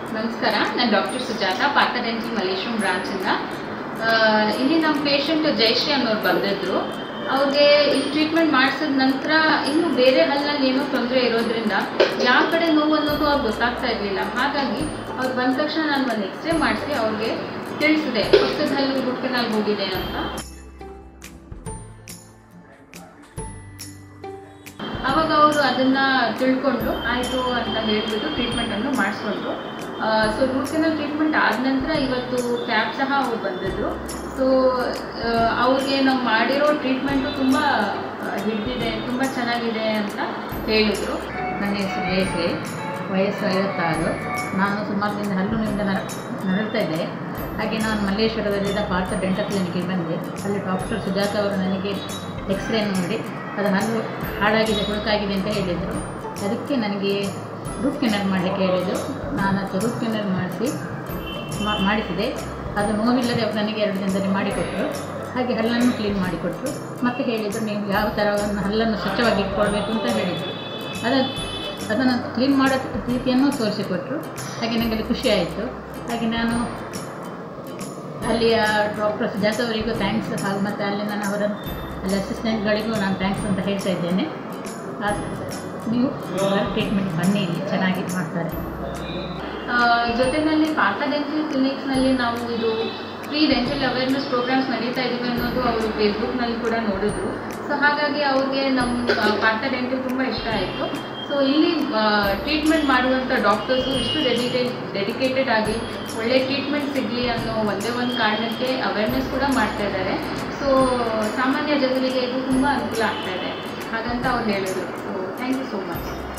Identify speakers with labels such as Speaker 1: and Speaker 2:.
Speaker 1: ನಮಸ್ಕಾರ ನಾನು ಡಾಕ್ಟರ್ ಸುಜಾತ ಪಾತ ಡೆಂಟಲ್ ಮಲೇಶ್ವರಂ ಬ್ರಾಂಚಿಂದ ಆ, ಇಲ್ಲಿ ನಮ್ಮ ಪೇಷಂಟ್ ಜಯಶ್ರೀ ಅನ್ನೋರು ಬಂದಿದ್ರು ಅವ್ರಿಗೆ ಇಲ್ಲಿ ಟ್ರೀಟ್ಮೆಂಟ್ ಮಾಡಿಸಿದ ನಂತರ ಇನ್ನು ಬೇರೆ ಹಲ್ಲಲ್ಲಿ ಏನೋ ತೊಂದರೆ ಇರೋದ್ರಿಂದ ಯಾವ ಕಡೆ ನೋವು ಅನ್ನೋದು ಅವ್ರಿಗೆ ಗೊತ್ತಾಗ್ತಾ ಇರಲಿಲ್ಲ ಹಾಗಾಗಿ ಅವ್ರು ಬಂದ ತಕ್ಷಣ ನಾನು ಒಂದು ಎಕ್ಸ್ರೇ ಮಾಡಿಸಿ ಅವ್ರಿಗೆ ತಿಳಿಸಿದೆ ಪಕ್ಕದ ಹಲ್ಲು ಗುಟ್ಟಿನಲ್ಲಿ ಹೋಗಿದೆ ಅಂತ ಅವಾಗ ಅವರು ಅದನ್ನ ತಿಳ್ಕೊಂಡು ಆಯಿತು ಅಂತ ಹೇಳ್ಬಿಟ್ಟು ಟ್ರೀಟ್ಮೆಂಟನ್ನು ಮಾಡಿಸ್ಕೊಂಡ್ರು ಸೊ ರೂಟ್ ಕೆನಲ್ ಟ್ರೀಟ್ಮೆಂಟ್ ಆದ ನಂತರ ಇವತ್ತು ಕ್ಯಾಬ್ ಸಹ ಅವ್ರು ಬಂದಿದ್ರು ಸೊ ಅವ್ರಿಗೆ ನಾವು ಮಾಡಿರೋ ಟ್ರೀಟ್ಮೆಂಟು ತುಂಬ ಹಿಡಿದಿದೆ ತುಂಬ ಚೆನ್ನಾಗಿದೆ ಅಂತ ಹೇಳಿದರು
Speaker 2: ನನ್ನ ಹೆಸರು ಜಯಶ್ರೀ ವಯಸ್ಸು ಐವತ್ತಾರು ನಾನು ಸುಮಾರು ದಿನ ಹಲ್ಲುನಿಂದ ನರ ನರಳ್ತಾ ಇದ್ದೆ ಹಾಗೆ ನಾನು ಮಲ್ಲೇಶ್ವರದಲ್ಲಿದ್ದ ಪಾರ್ಥ ಡೆಂಟಲ್ ಕ್ಲಿನಿಕ್ಗೆ ಬಂದೆ ಅಲ್ಲಿ ಡಾಕ್ಟರ್ ಸುಜಾತ ಅವರು ನನಗೆ ಎಕ್ಸ್ರೇ ನೋಡಿ ಅದು ಹಲ್ಲು ಹಾಳಾಗಿದೆ ಹುಳುಕಾಗಿದೆ ಅಂತ ಹೇಳಿದರು ಅದಕ್ಕೆ ನನಗೆ ರೂಟ್ ಕೆನಲ್ ಮಾಡಲಿಕ್ಕೆ ಹೇಳಿದರು ನಾನು ಅದು ರೂಟ್ ಕೆನಲ್ ಮಾಡಿಸಿ ಮಾ- ಮಾಡಿಸಿದೆ ಅದು ನೋವಿಲ್ಲದೆ ಅವರು ನನಗೆ ಎರಡು ದಿನದಲ್ಲಿ ಮಾಡಿಕೊಟ್ಟರು ಹಾಗೆ ಹಲ್ಲನ್ನು ಕ್ಲೀನ್ ಮಾಡಿಕೊಟ್ಟರು ಮತ್ತು ಹೇಳಿದರು ನೀವು ಯಾವ ಥರವನ್ನು ಹಲ್ಲನ್ನು ಸ್ವಚ್ಛವಾಗಿ ಇಟ್ಕೊಳ್ಬೇಕು ಅಂತ ಹೇಳಿದರು ಅದ ಅದನ್ನು ಕ್ಲೀನ್ ಮಾಡೋ ರೀತಿಯನ್ನು ತೋರಿಸಿಕೊಟ್ರು ಹಾಗೆ ನನಗೆ ಖುಷಿ ಆಯಿತು ಹಾಗೆ ನಾನು ಅಲ್ಲಿಯ ಡಾಕ್ಟರ್ ಸುಜಾತ ಅವರಿಗೂ ಥ್ಯಾಂಕ್ಸ್ ಹಾಗೂ ಮತ್ತು ಅಲ್ಲಿ ನಾನು ಅವರ ಅಲ್ಲಿ ಅಸಿಸ್ಟೆಂಟ್ಗಳಿಗೂ ನಾನು ಥ್ಯಾಂಕ್ಸ್ ಅಂತ ಹೇಳ್ತಾ ಇದ್ದೇನೆ ಆ- ನೀವು ಟ್ರೀಟ್ಮೆಂಟ್ ಬನ್ನಿ ಇಲ್ಲಿ ಚೆನ್ನಾಗಿ ಮಾಡ್ತಾರೆ
Speaker 1: ಆ, ಜೊತೆನಲ್ಲಿ ಪಾತ ಡೆಂಟಲ್ ಕ್ಲಿನಿಕ್ಸ್ನಲ್ಲಿ ನಾವು ಇದು ಫ್ರೀ ಡೆಂಟಲ್ ಅವೇರ್ನೆಸ್ ಪ್ರೋಗ್ರಾಮ್ಸ್ ನಡೀತಾ ಇದ್ದೀವಿ ಅನ್ನೋದು ಅವರು ಫೇಸ್ಬುಕ್ನಲ್ಲಿ ಕೂಡ ನೋಡಿದ್ರು ಸೊ ಹಾಗಾಗಿ ಅವ್ರಿಗೆ ನಮ್ಮ ಆ, ಪಾತ ಡೆಂಟಲ್ ತುಂಬ ಇಷ್ಟ ಆಯಿತು ಸೊ ಇಲ್ಲಿ ಟ್ರೀಟ್ಮೆಂಟ್ ಮಾಡುವಂಥ ಡಾಕ್ಟರ್ಸು ಇಷ್ಟು ಡೆಡಿಟೇಟ್ ಡೆಡಿಕೇಟೆಡ್ ಆಗಿ ಒಳ್ಳೆ ಟ್ರೀಟ್ಮೆಂಟ್ ಸಿಗಲಿ ಅನ್ನೋ ಒಂದೇ ಒಂದು ಕಾರಣಕ್ಕೆ ಅವೇರ್ನೆಸ್ ಕೂಡ ಮಾಡ್ತಾ ಇದ್ದಾರೆ ಸೊ ಸಾಮಾನ್ಯ ಜನರಿಗೆ ಇದು ತುಂಬ ಅನುಕೂಲ ಆಗ್ತಾ ಇದೆ ಹಾಗಂತ ಅವ್ರು ಹೇಳಿದ್ರು so thank you so much